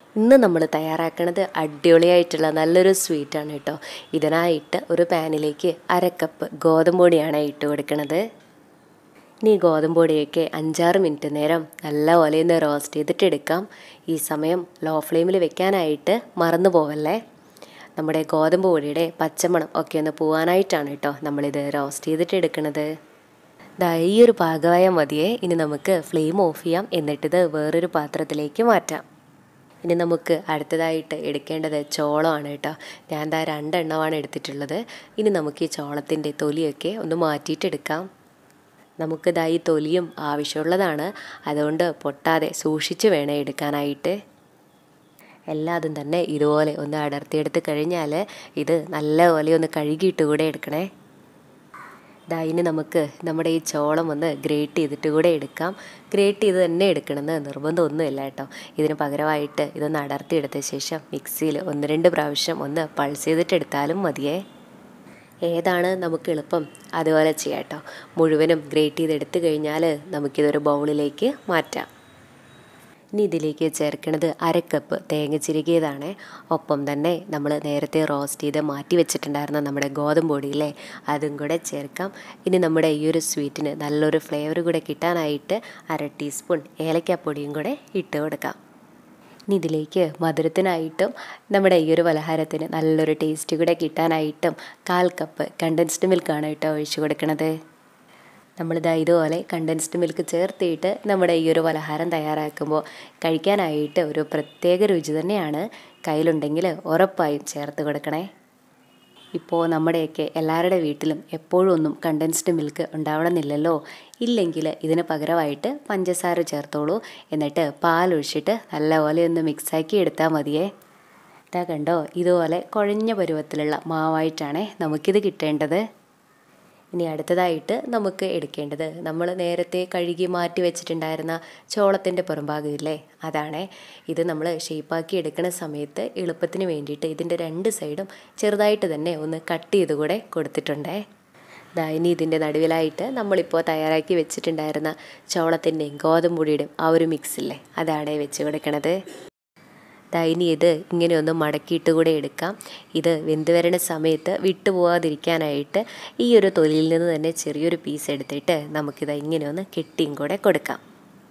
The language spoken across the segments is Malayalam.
ഇന്ന് നമ്മൾ തയ്യാറാക്കുന്നത് അടിപൊളിയായിട്ടുള്ള നല്ലൊരു സ്വീറ്റാണ് കേട്ടോ ഇതിനായിട്ട് ഒരു പാനിലേക്ക് അര കപ്പ് ഗോതമ്പ് പൊടിയാണ് ഇട്ട് കൊടുക്കുന്നത് ഇനി ഗോതമ്പ് പൊടിയൊക്കെ അഞ്ചാറ് മിനിറ്റ് നേരം നല്ല ഒലയിന്ന് റോസ്റ്റ് ചെയ്തിട്ട് എടുക്കാം ഈ സമയം ലോ ഫ്ലെയിമിൽ വെക്കാനായിട്ട് മറന്നു പോവല്ലേ നമ്മുടെ ഗോതമ്പ് പൊടിയുടെ പച്ചമണം ഒക്കെ ഒന്ന് പോവാനായിട്ടാണ് കേട്ടോ നമ്മളിത് റോസ്റ്റ് ചെയ്തിട്ട് എടുക്കുന്നത് ദാ ഈ ഒരു പാകമായ മതിയെ ഇനി നമുക്ക് ഫ്ലെയിം ഓഫ് ചെയ്യാം എന്നിട്ടിത് വേറൊരു പാത്രത്തിലേക്ക് മാറ്റാം ഇനി നമുക്ക് അടുത്തതായിട്ട് എടുക്കേണ്ടത് ചോളമാണ് കേട്ടോ ഞാൻ ദാ രണ്ടെണ്ണമാണ് എടുത്തിട്ടുള്ളത് ഇനി നമുക്ക് ഈ ചോളത്തിൻ്റെ തൊലിയൊക്കെ ഒന്ന് മാറ്റിയിട്ടെടുക്കാം നമുക്ക് ദാ ഈ തൊലിയും ആവശ്യമുള്ളതാണ് അതുകൊണ്ട് പൊട്ടാതെ സൂക്ഷിച്ച് വേണം എടുക്കാനായിട്ട് എല്ലാതും തന്നെ ഇതുപോലെ ഒന്ന് അടർത്തിയെടുത്ത് കഴിഞ്ഞാൽ ഇത് നല്ലപോലെ ഒന്ന് കഴുകിയിട്ട് കൂടെ എടുക്കണേ ഇതാ ഇനി നമുക്ക് നമ്മുടെ ഈ ചോളം ഒന്ന് ഗ്രേറ്റ് ചെയ്തിട്ട് കൂടെ എടുക്കാം ഗ്രേറ്റ് ചെയ്ത് തന്നെ എടുക്കണമെന്ന് നിർബന്ധമൊന്നുമില്ല കേട്ടോ ഇതിന് പകരമായിട്ട് ഇതൊന്ന് അടർത്തിയെടുത്ത ശേഷം മിക്സിയിൽ ഒന്ന് രണ്ട് പ്രാവശ്യം ഒന്ന് പൾസ് ചെയ്തിട്ട് എടുത്താലും മതിയേ ഏതാണ് നമുക്ക് എളുപ്പം അതുപോലെ ചെയ്യാം കേട്ടോ മുഴുവനും ഗ്രേറ്റ് ചെയ്തെടുത്ത് കഴിഞ്ഞാൽ നമുക്കിതൊരു ബൗളിലേക്ക് മാറ്റാം ഇനി ഇതിലേക്ക് ചേർക്കുന്നത് അര കപ്പ് തേങ്ങ ചിരുകിയതാണ് ഒപ്പം തന്നെ നമ്മൾ നേരത്തെ റോസ്റ്റ് ചെയ്ത് മാറ്റി വെച്ചിട്ടുണ്ടായിരുന്ന നമ്മുടെ ഗോതമ്പ് പൊടിയില്ലേ അതും കൂടെ ചേർക്കാം ഇനി നമ്മുടെ ഈ ഒരു സ്വീറ്റിന് നല്ലൊരു ഫ്ലേവർ കൂടെ കിട്ടാനായിട്ട് അര ടീസ്പൂൺ ഏലക്കാപ്പൊടിയും കൂടെ ഇട്ട് കൊടുക്കാം ഇനി ഇതിലേക്ക് മധുരത്തിനായിട്ടും നമ്മുടെ ഈ ഒരു പലഹാരത്തിന് നല്ലൊരു ടേസ്റ്റ് കൂടെ കിട്ടാനായിട്ടും കാൽ കപ്പ് കണ്ടൻസ്ഡ് മിൽക്കാണ് കേട്ടോ ഒഴിച്ചു കൊടുക്കണത് നമ്മളിതാ ഇതുപോലെ കണ്ടൻസ്ഡ് മിൽക്ക് ചേർത്തിട്ട് നമ്മുടെ ഈ ഒരു പലഹാരം തയ്യാറാക്കുമ്പോൾ കഴിക്കാനായിട്ട് ഒരു പ്രത്യേക രുചി തന്നെയാണ് കയ്യിലുണ്ടെങ്കിൽ ഉറപ്പായും ചേർത്ത് കൊടുക്കണേ ഇപ്പോൾ നമ്മുടെയൊക്കെ എല്ലാവരുടെ വീട്ടിലും എപ്പോഴും ഒന്നും കണ്ടൻസ്ഡ് മിൽക്ക് ഉണ്ടാവണമെന്നില്ലല്ലോ ഇല്ലെങ്കിൽ ഇതിന് പകരമായിട്ട് പഞ്ചസാര ചേർത്തോളൂ എന്നിട്ട് പാലൊഴിച്ചിട്ട് നല്ലപോലെ ഒന്ന് മിക്സാക്കി എടുത്താൽ മതിയേ ഇതാ കണ്ടോ ഇതുപോലെ കുഴഞ്ഞ പരുവത്തിലുള്ള മാവായിട്ടാണ് നമുക്കിത് കിട്ടേണ്ടത് ഇനി അടുത്തതായിട്ട് നമുക്ക് എടുക്കേണ്ടത് നമ്മൾ നേരത്തെ കഴുകി മാറ്റി വെച്ചിട്ടുണ്ടായിരുന്ന ചോളത്തിൻ്റെ പുറംഭാഗമില്ലേ അതാണ് ഇത് നമ്മൾ ഷേപ്പാക്കി എടുക്കുന്ന സമയത്ത് എളുപ്പത്തിന് വേണ്ടിയിട്ട് ഇതിൻ്റെ രണ്ട് സൈഡും ചെറുതായിട്ട് തന്നെ ഒന്ന് കട്ട് ചെയ്ത് കൂടെ കൊടുത്തിട്ടുണ്ടേ ദാ ഇനി ഇതിൻ്റെ നടുവിലായിട്ട് നമ്മളിപ്പോൾ തയ്യാറാക്കി വെച്ചിട്ടുണ്ടായിരുന്ന ചോളത്തിൻ്റെയും ഗോതമ്പൊടിയുടെയും ആ ഒരു മിക്സില്ലേ അതാണ് വെച്ച് കൊടുക്കണത് ദാ ഇനി ഇത് ഇങ്ങനെ ഒന്ന് മടക്കിയിട്ട് കൂടെ എടുക്കാം ഇത് വെന്ത് വരുന്ന സമയത്ത് വിട്ടു പോകാതിരിക്കാനായിട്ട് ഈ ഒരു തൊലിയിൽ നിന്ന് തന്നെ ചെറിയൊരു പീസ് എടുത്തിട്ട് നമുക്കിത് ഇങ്ങനെ ഒന്ന് കെട്ടിയും കൂടെ കൊടുക്കാം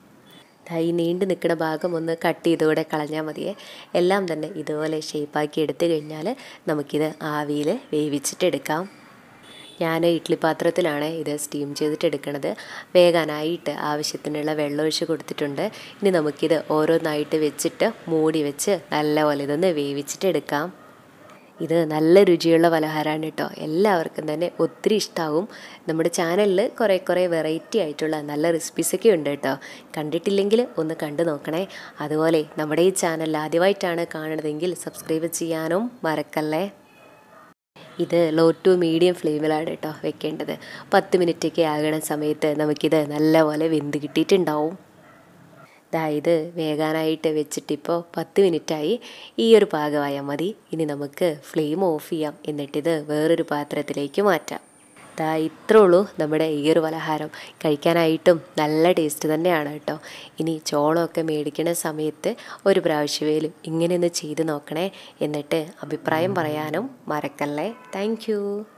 ദാ ഈ നീണ്ടു നിൽക്കുന്ന ഭാഗം ഒന്ന് കട്ട് ചെയ്ത് കൂടെ കളഞ്ഞാൽ മതിയേ എല്ലാം തന്നെ ഇതുപോലെ ഷേപ്പാക്കി എടുത്തു കഴിഞ്ഞാൽ നമുക്കിത് ആവിയിൽ വേവിച്ചിട്ടെടുക്കാം ഞാൻ ഇഡ്ഡലി പാത്രത്തിലാണ് ഇത് സ്റ്റീം ചെയ്തിട്ട് എടുക്കുന്നത് വേകാനായിട്ട് ആവശ്യത്തിനുള്ള വെള്ളം ഒഴിച്ച് കൊടുത്തിട്ടുണ്ട് ഇനി നമുക്കിത് ഓരോന്നായിട്ട് വെച്ചിട്ട് മൂടി വെച്ച് നല്ലപോലെ ഇതൊന്ന് വേവിച്ചിട്ട് എടുക്കാം ഇത് നല്ല രുചിയുള്ള പലഹാരമാണ് കേട്ടോ എല്ലാവർക്കും തന്നെ ഒത്തിരി ഇഷ്ടമാവും നമ്മുടെ ചാനലിൽ കുറേ കുറേ വെറൈറ്റി ആയിട്ടുള്ള നല്ല റെസിപ്പീസൊക്കെ ഉണ്ട് കേട്ടോ കണ്ടിട്ടില്ലെങ്കിൽ ഒന്ന് കണ്ടു നോക്കണേ അതുപോലെ നമ്മുടെ ഈ ചാനൽ ആദ്യമായിട്ടാണ് കാണുന്നതെങ്കിൽ സബ്സ്ക്രൈബ് ചെയ്യാനും മറക്കല്ലേ ഇത് ലോ ടു മീഡിയം ഫ്ലെയിമിലാണ് കേട്ടോ വെക്കേണ്ടത് പത്ത് മിനിറ്റൊക്കെ ആകണ സമയത്ത് നമുക്കിത് നല്ലപോലെ വെന്ത് കിട്ടിയിട്ടുണ്ടാവും ദാ ഇത് വേകാനായിട്ട് വെച്ചിട്ടിപ്പോൾ പത്ത് മിനിറ്റായി ഈ ഒരു പാകമായാൽ മതി ഇനി നമുക്ക് ഫ്ലെയിം ഓഫ് ചെയ്യാം എന്നിട്ടിത് വേറൊരു പാത്രത്തിലേക്ക് മാറ്റാം ദാ ഇത്രേ ഉള്ളൂ നമ്മുടെ ഈ ഒരു പലഹാരം കഴിക്കാനായിട്ടും നല്ല ടേസ്റ്റ് തന്നെയാണ് കേട്ടോ ഇനി ചോളമൊക്കെ മേടിക്കുന്ന സമയത്ത് ഒരു പ്രാവശ്യവേലും ഇങ്ങനെയൊന്ന് ചെയ്ത് നോക്കണേ എന്നിട്ട് അഭിപ്രായം പറയാനും മറക്കല്ലേ താങ്ക്